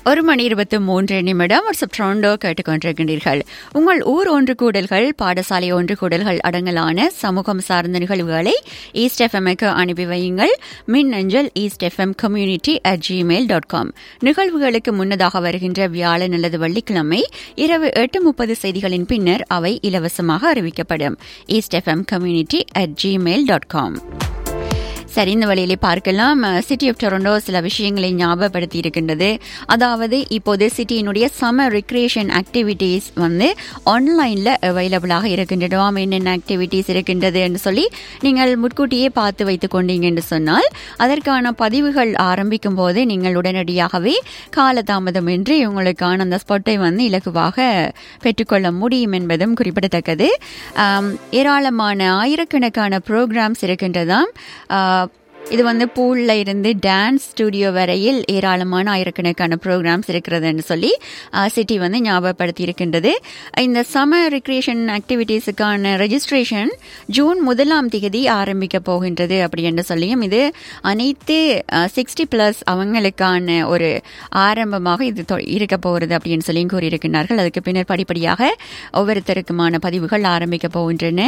ஒரு மணி இருபத்தி மூன்று நிமிடம் வாட்ஸ்அப் ட்ரோண்டோ கேட்டுக்கொண்டிருக்கின்றீர்கள் உங்கள் ஊர் ஒன்று கூடல்கள் பாடசாலை ஒன்று கூடல்கள் அடங்கலான சமூகம் சார்ந்த நிகழ்வுகளை ஈஸ்ட் எஃப்எம்க்கு அனுப்பி வையுங்கள் மின் அஞ்சல் east FM community at Gmail dot com நிகழ்வுகளுக்கு முன்னதாக வருகின்ற வியாழன் அல்லது வெள்ளிக்கிழமை இரவு எட்டு முப்பது செய்திகளின் பின்னர் அவை இலவசமாக அறிவிக்கப்படும் east FM community at Gmail dot com சரி இந்த வழியிலே பார்க்கலாம் சிட்டி ஆஃப் டொரண்டோ சில விஷயங்களை ஞாபகப்படுத்தி இருக்கின்றது அதாவது இப்போது சிட்டியினுடைய சம்மர் ரிக்ரியேஷன் ஆக்டிவிட்டீஸ் வந்து ஆன்லைனில் அவைலபிளாக இருக்கின்றனவாம் என்னென்ன ஆக்டிவிட்டீஸ் இருக்கின்றது என்று சொல்லி நீங்கள் முன்கூட்டியே பார்த்து வைத்துக் கொண்டீங்க என்று சொன்னால் அதற்கான பதிவுகள் ஆரம்பிக்கும் போது நீங்கள் உடனடியாகவே காலதாமதமின்றி உங்களுக்கான அந்த ஸ்பாட்டை வந்து இலகுவாக பெற்றுக்கொள்ள முடியும் என்பதும் குறிப்பிடத்தக்கது ஏராளமான ஆயிரக்கணக்கான ப்ரோக்ராம்ஸ் இருக்கின்றதாம் இது வந்து பூலில் இருந்து டான்ஸ் ஸ்டுடியோ வரையில் ஏராளமான ஆயிரக்கணக்கான ப்ரோக்ராம்ஸ் இருக்கிறதுன்னு சொல்லி சிட்டி வந்து ஞாபகப்படுத்தி இருக்கின்றது இந்த சம்மர் ரிக்ரியேஷன் ஆக்டிவிட்டீஸுக்கான ரெஜிஸ்ட்ரேஷன் ஜூன் முதலாம் தேதி ஆரம்பிக்க போகின்றது அப்படி என்று சொல்லியும் இது அனைத்து சிக்ஸ்டி பிளஸ் அவங்களுக்கான ஒரு ஆரம்பமாக இது இருக்க போகிறது அப்படின்னு சொல்லியும் கூறியிருக்கிறார்கள் அதுக்கு பின்னர் படிப்படியாக ஒவ்வொருத்தருக்குமான பதிவுகள் ஆரம்பிக்க போகின்றன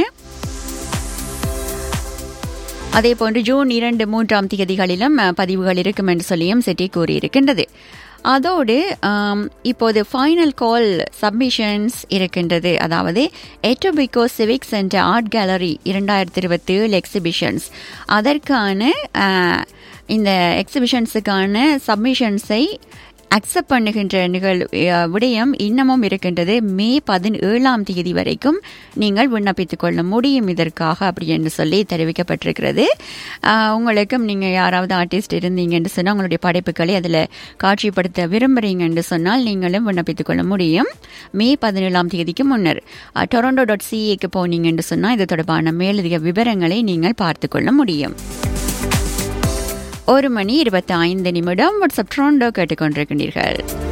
அதே போன்று ஜூன் இரண்டு மூன்றாம் தேதிகளிலும் பதிவுகள் இருக்கும் என்று சொல்லியும் சிட்டி கூறியிருக்கின்றது அதோடு இப்போது ஃபைனல் கால் சப்மிஷன்ஸ் இருக்கின்றது அதாவது Etobicoke civic centre art gallery இரண்டாயிரத்தி இருபத்தி ஏழு எக்ஸிபிஷன்ஸ் அதற்கான இந்த எக்ஸிபிஷன்ஸுக்கான சப்மிஷன்ஸை அக்செப்ட் பண்ணுகின்ற நிகழ் விடயம் இன்னமும் இருக்கின்றது மே பதினேழாம் தேதி வரைக்கும் நீங்கள் விண்ணப்பித்துக் கொள்ள முடியும் இதற்காக அப்படி என்று சொல்லி தெரிவிக்கப்பட்டிருக்கிறது உங்களுக்கும் நீங்கள் யாராவது ஆர்டிஸ்ட் இருந்தீங்க என்று சொன்னால் உங்களுடைய படைப்புகளை அதில் காட்சிப்படுத்த விரும்புகிறீங்க என்று சொன்னால் நீங்களும் விண்ணப்பித்துக் கொள்ள முடியும் மே பதினேழாம் தேதிக்கு முன்னர் டொரண்டோ டாட் சிஏக்கு போனீங்க என்று சொன்னால் இது தொடர்பான மேலதிக விவரங்களை நீங்கள் பார்த்து கொள்ள முடியும் ஒரு மணி இருபத்தி ஐந்து நிமிடம் வாட்ஸ்அப் ட்ரோண்டோ கேட்டுக்கொண்டிருக்கின்றீர்கள்